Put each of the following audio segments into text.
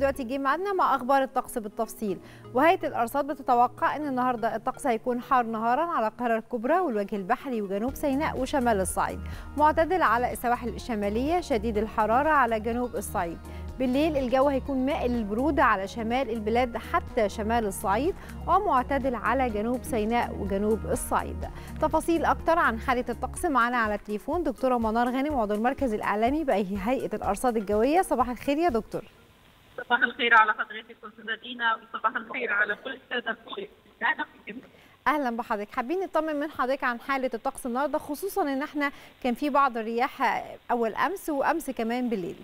دلوقتي جه ميعادنا مع اخبار الطقس بالتفصيل وهيئه الارصاد بتتوقع ان النهارده الطقس هيكون حار نهارا على القاهره الكبرى والوجه البحري وجنوب سيناء وشمال الصعيد معتدل على السواحل الشماليه شديد الحراره على جنوب الصعيد بالليل الجو هيكون مائل للبرودة على شمال البلاد حتى شمال الصعيد ومعتدل على جنوب سيناء وجنوب الصعيد تفاصيل أكتر عن حالة الطقس معنا على التليفون دكتورة منار غانم عضو المركز الإعلامي بهيئة الأرصاد الجوية صباح الخير يا دكتور صباح الخير على حضرتك استاذه دينا وصباح الخير على كل الساده المشاهدين اهلا بحضرتك حابين نطمن من حضرتك عن حاله الطقس النهارده خصوصا ان احنا كان في بعض الرياح اول امس وامس كمان بالليل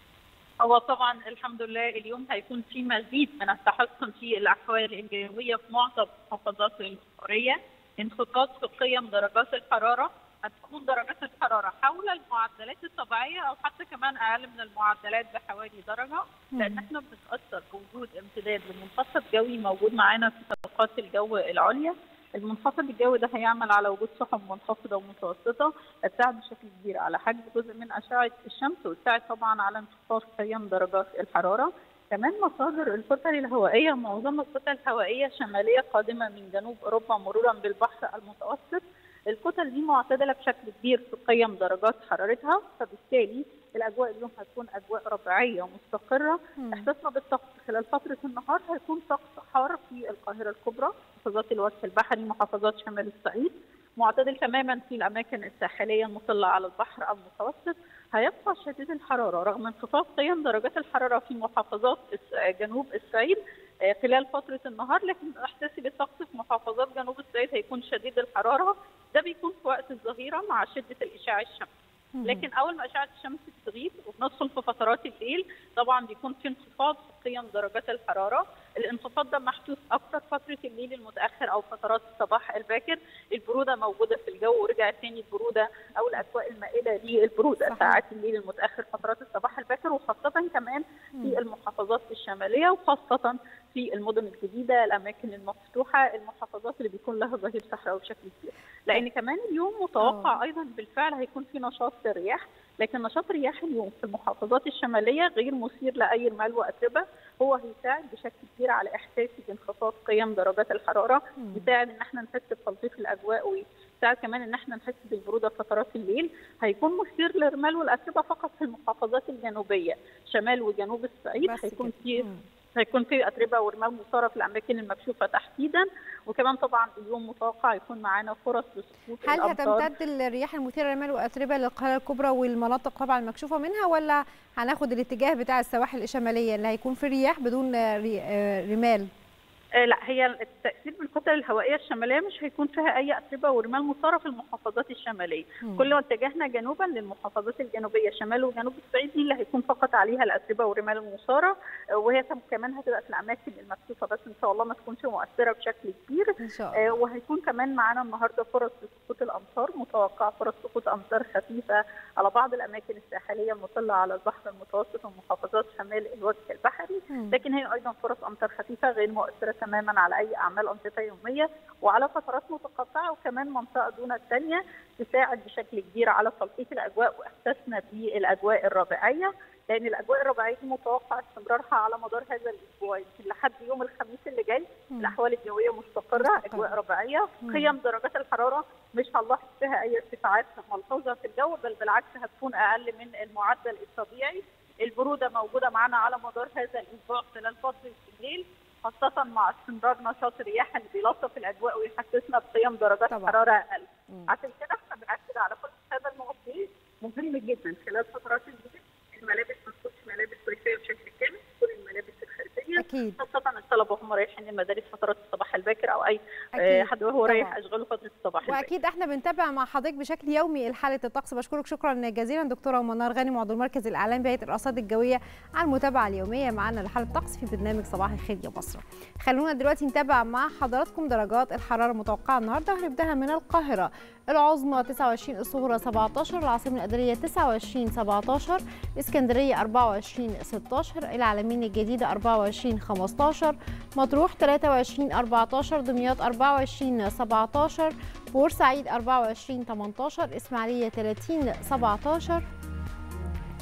هو طبعا الحمد لله اليوم هيكون في مزيد من التحسن في الاحوال الجويه في معظم محافظات الجمهوريه انخفاض في قيم درجات الحراره هتكون درجات الحراره حول المعدلات الطبيعيه او حتى كمان اقل من المعدلات بحوالي درجه لان احنا بنتاثر بوجود امتداد لمنخفض جوي موجود معانا في طبقات الجو العليا المنخفض الجوي ده هيعمل على وجود سحب منخفضه ومتوسطه تساعد بشكل كبير على حجب جزء من اشعه الشمس وتساعد طبعا على انخفاض قيم درجات الحراره كمان مصادر الكتل الهوائيه معظم الكتل الهوائيه شماليه قادمه من جنوب اوروبا مرورا بالبحر المتوسط الكتل دي معتدله بشكل كبير في قيم درجات حرارتها فبالتالي الاجواء اليوم هتكون اجواء ربيعيه ومستقره احساسنا بالطقس خلال فتره النهار هيكون طقس حار في القاهره الكبرى محافظات الوجه البحري محافظات شمال الصعيد معتدل تماما في الاماكن الساحليه المطله على البحر المتوسط هيبقى شديد الحراره رغم انخفاض قيم درجات الحراره في محافظات جنوب الصعيد خلال فتره النهار لكن احساسي بالطقس في محافظات جنوب الصعيد هيكون شديد الحراره ده بيكون في وقت الظهيره مع شده الاشعاع الشمسي لكن اول ما اشعه الشمس بتغيب وبندخل في فترات الليل طبعا بيكون في انخفاض في قيم درجات الحراره الانخفاض ده محدود اكثر فتره الليل المتاخر او فترات الصباح الباكر البروده موجوده في الجو ورجعت تاني البروده او الاجواء المائله للبروده ساعات الليل المتاخر فترات الصباح الباكر وخاصه كمان في المحافظات الشماليه وخاصه في المدن الجديده الاماكن المفتوحه المحافظات اللي بيكون لها ظهير صحراوي بشكل كبير لان كمان اليوم متوقع ايضا بالفعل هيكون في نشاط للرياح لكن نشاط رياح اليوم في المحافظات الشماليه غير مثير لاي رمال واتربه هو هيساعد بشكل كبير على احساسي بانخفاض قيم درجات الحراره يساعد ان احنا نحس بتلطيف الاجواء ويساعد كمان ان احنا نحس بالبروده فترات الليل هيكون مثير للرمال والاتربه فقط في المحافظات الجنوبيه شمال وجنوب الصعيد هيكون في هيكون في اتربه ورمال مثاره في الاماكن المكشوفه تحديدا وكمان طبعا اليوم متوقع يكون معانا فرص لسقوط هل هتمتد الرياح المثيره للرمال واتربه للقاهره الكبرى والمناطق طبعا المكشوفه منها ولا هناخد الاتجاه بتاع السواحل الشماليه اللي هيكون في رياح بدون رمال؟ لا هي التاثير بالكتل الهوائيه الشماليه مش هيكون فيها اي اتربه ورمال مثاره في المحافظات الشماليه مم. كل ما اتجهنا جنوبا للمحافظات الجنوبيه شمال وجنوب الصعيد دي اللي هيكون فقط عليها الاتربه والرمال المثاره وهي كمان هتبقى في الاماكن المكشوفه بس ان شاء الله ما تكونش مؤثره بشكل كبير إن شاء الله. وهيكون كمان معانا النهارده فرص لسقوط الامطار متوقع فرص سقوط امطار خفيفه على بعض الاماكن الساحليه المطله على البحر المتوسط ومحافظات شمال الوجه البحري مم. لكن هي ايضا فرص امطار خفيفه غير مؤثره تماما على اي اعمال انشطه يوميه وعلى فترات متقطعه وكمان منطقه دون الثانيه تساعد بشكل كبير على تلطيف الاجواء واحساسنا بالاجواء الربيعيه لان الاجواء الربيعيه دي متوقع استمرارها على مدار هذا الاسبوع يمكن لحد يوم الخميس اللي جاي مم. الاحوال الجويه مستقره مستقر. اجواء ربيعيه قيم درجات الحراره مش هنلاحظ فيها اي ارتفاعات ملحوظه في الجو بل بالعكس هتكون اقل من المعدل الطبيعي البروده موجوده معانا على مدار هذا الاسبوع خلال فتره الليل خاصة مع استمرار نشاط الرياح اللي بيلطف الأجواء ويحسسنا بقيم درجات طبعا. حرارة أقل. عشان كده احنا بنأكد على كل هذا المواضيع مهم جدا خلال فترات الليل الملابس ما تكونش ملابس صيفية بشكل كامل تكون الملابس الخريفية أكيد خاصة الطلبة هم رايحين المدارس فترات الصباح الباكر أو أي أكيد. حد وهو رايح أشغاله فترة الصباح الباكر. وأكيد احنا بنتابع مع حضرتك بشكل يومي حالة الطقس بشكرك شكرا جزيلا دكتورة منار غانم عضو المركز الإعلامي بهيئة الأرصاد الجوية على المتابعة اليومية معنا لحالة الطقس في برنامج صباح الخير يا مصر. خلونا دلوقتي نتابع مع حضراتكم درجات الحرارة المتوقعة النهارده هنبداها من القاهرة العظمى 29 الصغرى 17 العاصمة الإدارية 29 17 اسكندرية 24 16 العلمين الجديدة 24 15 مطروح 23 14 دمياط 24 17 بورسعيد 24 18 إسماعيلية 30 17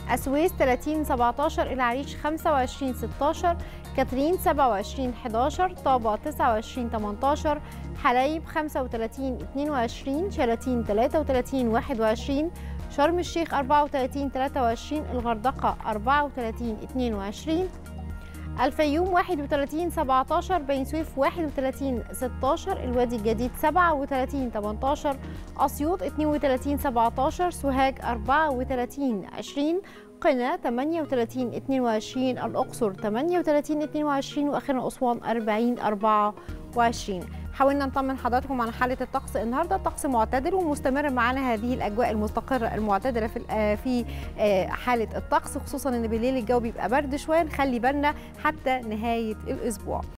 السويس 30 17 العريش 25 16 كاترين 27 11 طابة 29 18 حلايب 35 22 شلاتين 33 21 شرم الشيخ 34 23 الغردقة 34 22 الفيوم 31 17 بني سويف 31 16 الوادي الجديد 37 18 أسيوط 32 17 سوهاج 34 20 قنا 38 22 الأقصر 38 22 وأخيرا أسوان 40 24 حاولنا نطمن حضراتكم عن حاله الطقس النهارده الطقس معتدل ومستمر معانا هذه الاجواء المستقره المعتدله في في حاله الطقس خصوصا ان بالليل الجو بيبقى برد شويه نخلي بالنا حتى نهايه الاسبوع